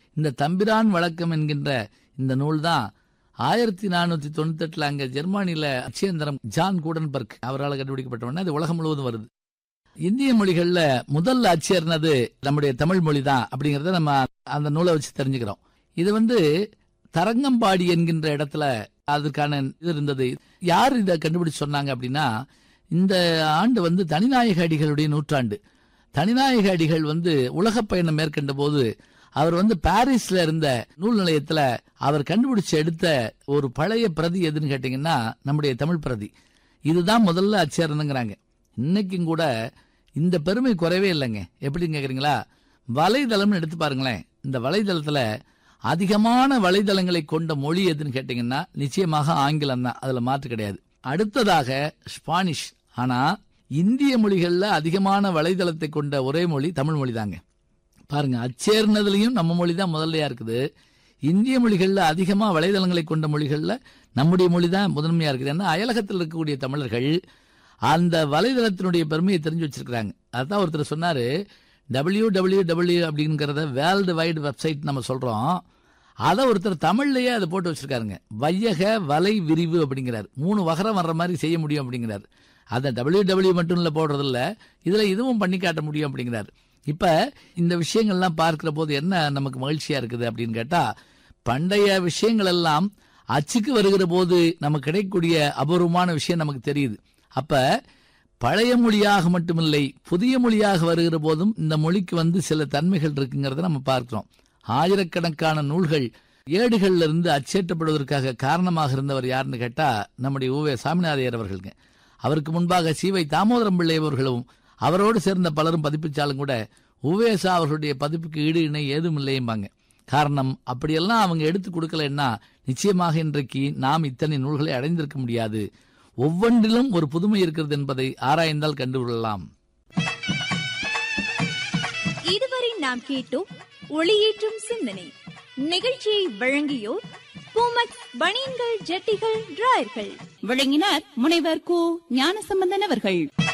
இந்த தம்பிரான் வழக்கம் என்கின்ற இந்த நூல் தான் ஆயிரத்தி நானூத்தி தொண்ணூத்தி எட்டுல அங்க ஜெர்மானியில அச்சேந்திரம் ஜான் கூடன்பர்க் அவரால் கண்டுபிடிக்கப்பட்ட உடனே அது உலகம் முழுவதும் வருது இந்திய மொழிகள்ல முதல் அச்சேர்னது நம்முடைய தமிழ் மொழி தான் அப்படிங்கறத நம்ம அந்த நூலை வச்சு தெரிஞ்சுக்கிறோம் இது வந்து தரங்கம்பாடி என்கின்ற இடத்துல அதுக்கான இது இருந்தது யார் இதை கண்டுபிடிச்சு சொன்னாங்க அப்படின்னா இந்த ஆண்டு வந்து தனிநாயக அடிகளுடைய நூற்றாண்டு தனிநாயக அடிகள் வந்து உலக பயணம் மேற்கொண்ட போது அவர் வந்து பாரிஸ்ல இருந்த நூல் நிலையத்துல அவர் கண்டுபிடிச்சு எடுத்த ஒரு பழைய பிரதி எதுன்னு கேட்டீங்கன்னா நம்முடைய தமிழ் பிரதி இதுதான் முதல்ல அச்சேரணுங்கிறாங்க இன்னைக்கும் கூட இந்த பெருமை குறைவே இல்லைங்க எப்படின்னு கேக்குறீங்களா வலைதளம்னு எடுத்து பாருங்களேன் இந்த வலைதளத்துல அதிகமான வலைதளங்களை கொண்ட மொழி எதுன்னு கேட்டீங்கன்னா நிச்சயமாக ஆங்கிலம் தான் அதுல மாற்று கிடையாது அடுத்ததாக ஸ்பானிஷ் ஆனா இந்திய மொழிகள்ல அதிகமான வலைதளத்தை கொண்ட ஒரே மொழி தமிழ் மொழி தாங்க பாருங்க அச்சேர்னதுலயும் நம்ம மொழி தான் முதல்லையா இருக்குது இந்திய மொழிகள்ல அதிகமா வலைதளங்களை கொண்ட மொழிகள்ல நம்முடைய மொழி தான் முதன்மையா இருக்குது ஏன்னா அயலகத்தில் இருக்கக்கூடிய தமிழர்கள் அந்த வலைதளத்தினுடைய பெருமையை தெரிஞ்சு வச்சிருக்கிறாங்க அதான் ஒருத்தர் சொன்னாரு டபிள்யூ டபிள்யூ டபிள்யூ அப்படிங்கிறத வேர்ல்டு வைடு வெப்சைட் நம்ம சொல்றோம் அதை ஒருத்தர் தமிழ்லயே அதை போட்டு வச்சிருக்காருங்க வையக வலை விரிவு அப்படிங்கிறார் மூணு வகரம் வர்ற மாதிரி செய்ய முடியும் அப்படிங்கிறார் அதை டபிள்யூ டபிள்யூ மட்டும் இல்ல போடுறது இல்ல இதுல இதுவும் பண்ணி காட்ட முடியும் அப்படிங்கிறார் இப்ப இந்த விஷயங்கள்லாம் பார்க்கிற போது என்ன நமக்கு மகிழ்ச்சியா இருக்குது அப்படின்னு கேட்டா பண்டைய விஷயங்கள் எல்லாம் அச்சுக்கு வருகிற போது நமக்கு கிடைக்கக்கூடிய அபூர்வமான விஷயம் நமக்கு தெரியுது அப்ப பழைய மொழியாக மட்டுமில்லை புதிய மொழியாக வருகிற போதும் இந்த மொழிக்கு வந்து சில தன்மைகள் இருக்குங்கிறத நம்ம பார்க்கிறோம் ஆயிரக்கணக்கான நூல்கள் ஏடுகள்ல இருந்து அச்சேற்றப்படுவதற்காக காரணமாக இருந்தவர் யாருன்னு கேட்டா நம்முடைய ஊவே சாமிநாதையர் அவர்களுங்க அவருக்கு முன்பாக சீவை தாமோதரம் பிள்ளை அவர்களும் அவரோடு சேர்ந்த பலரும் பதிப்பிச்சாலும் கூட உவேசா அவர்களுடைய பதிப்புக்கு ஈடு இணை ஏதும் இல்லையும்பாங்க காரணம் அப்படியெல்லாம் அவங்க எடுத்து கொடுக்கலன்னா நிச்சயமாக இன்றைக்கு நாம் இத்தனை நூல்களை அடைந்திருக்க முடியாது ஒவ்வொன்றிலும் ஒரு புதுமை இருக்கிறது என்பதை ஆராய்ந்தால் கண்டுகொள்ளலாம் இதுவரை நாம் கேட்டோம் ஒளியேற்றும் சிந்தனை நிகழ்ச்சியை வழங்கியோர் பூமக் பனியன்கள் ஜட்டிகள் டிராயர்கள் வழங்கினார் முனைவர் கு ஞானசம்பந்தன் அவர்கள்